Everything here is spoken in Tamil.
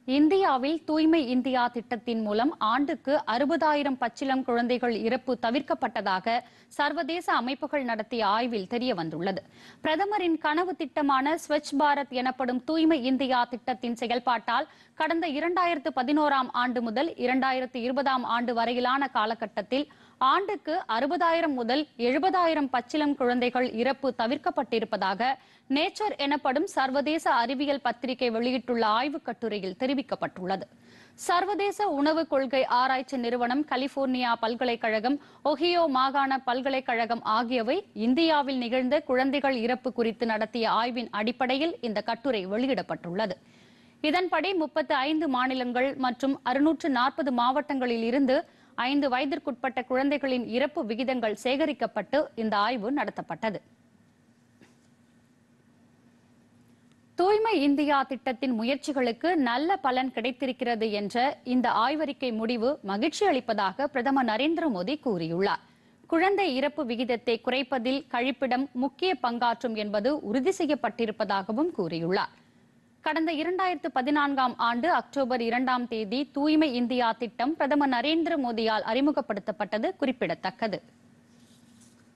இந்தியாவில் தூய்மை இந்தியா திட்டத்தின் மூலம் ஆண்டுக்கு அறுபதாயிரம் பச்சிளம் குழந்தைகள் இறப்பு தவிர்க்கப்பட்டதாக சர்வதேச அமைப்புகள் நடத்திய ஆய்வில் தெரிய வந்துள்ளது பிரதமரின் கனவு திட்டமான ஸ்வச் பாரத் எனப்படும் தூய்மை இந்தியா திட்டத்தின் செயல்பாட்டால் கடந்த இரண்டாயிரத்து பதினோராம் ஆண்டு முதல் இரண்டாயிரத்து இருபதாம் ஆண்டு வரையிலான காலகட்டத்தில் ஆண்டுக்கு அறுபதாயிரம் முதல் எழுபதாயிரம் பச்சிளம் குழந்தைகள் இறப்பு தவிர்க்கப்பட்டிருப்பதாக நேச்சர் எனப்படும் சர்வதேச அறிவியல் பத்திரிகை வெளியிட்டுள்ள ஆய்வுக் கட்டுரையில் தெரிவிக்கப்பட்டுள்ளது சர்வதேச உணவு கொள்கை ஆராய்ச்சி நிறுவனம் கலிபோர்னியா பல்கலைக்கழகம் ஒஹியோ மாகாண பல்கலைக்கழகம் ஆகியவை இந்தியாவில் நிகழ்ந்த குழந்தைகள் இறப்பு குறித்து நடத்திய ஆய்வின் அடிப்படையில் இந்த கட்டுரை வெளியிடப்பட்டுள்ளது இதன்படி முப்பத்து ஐந்து மாநிலங்கள் மற்றும் அறுநூற்று நாற்பது மாவட்டங்களில் இருந்து ஐந்து வயதிற்குட்பட்ட குழந்தைகளின் இறப்பு விகிதங்கள் சேகரிக்கப்பட்டு இந்த ஆய்வு நடத்தப்பட்டது தூய்மை இந்தியா திட்டத்தின் முயற்சிகளுக்கு நல்ல பலன் கிடைத்திருக்கிறது என்ற இந்த ஆய்வறிக்கை முடிவு மகிழ்ச்சி அளிப்பதாக பிரதமர் நரேந்திர மோடி கூறியுள்ளார் குழந்தை இறப்பு விகிதத்தை குறைப்பதில் கழிப்பிடம் முக்கிய பங்காற்றும் என்பது உறுதி செய்யப்பட்டிருப்பதாகவும் கூறியுள்ளார் கடந்த இரண்டாயிரத்து பதினான்காம் ஆண்டு அக்டோபர் இரண்டாம் தேதி தூய்மை இந்தியா திட்டம் பிரதமர் நரேந்திர மோடியால் அறிமுகப்படுத்தப்பட்டது குறிப்பிடத்தக்கது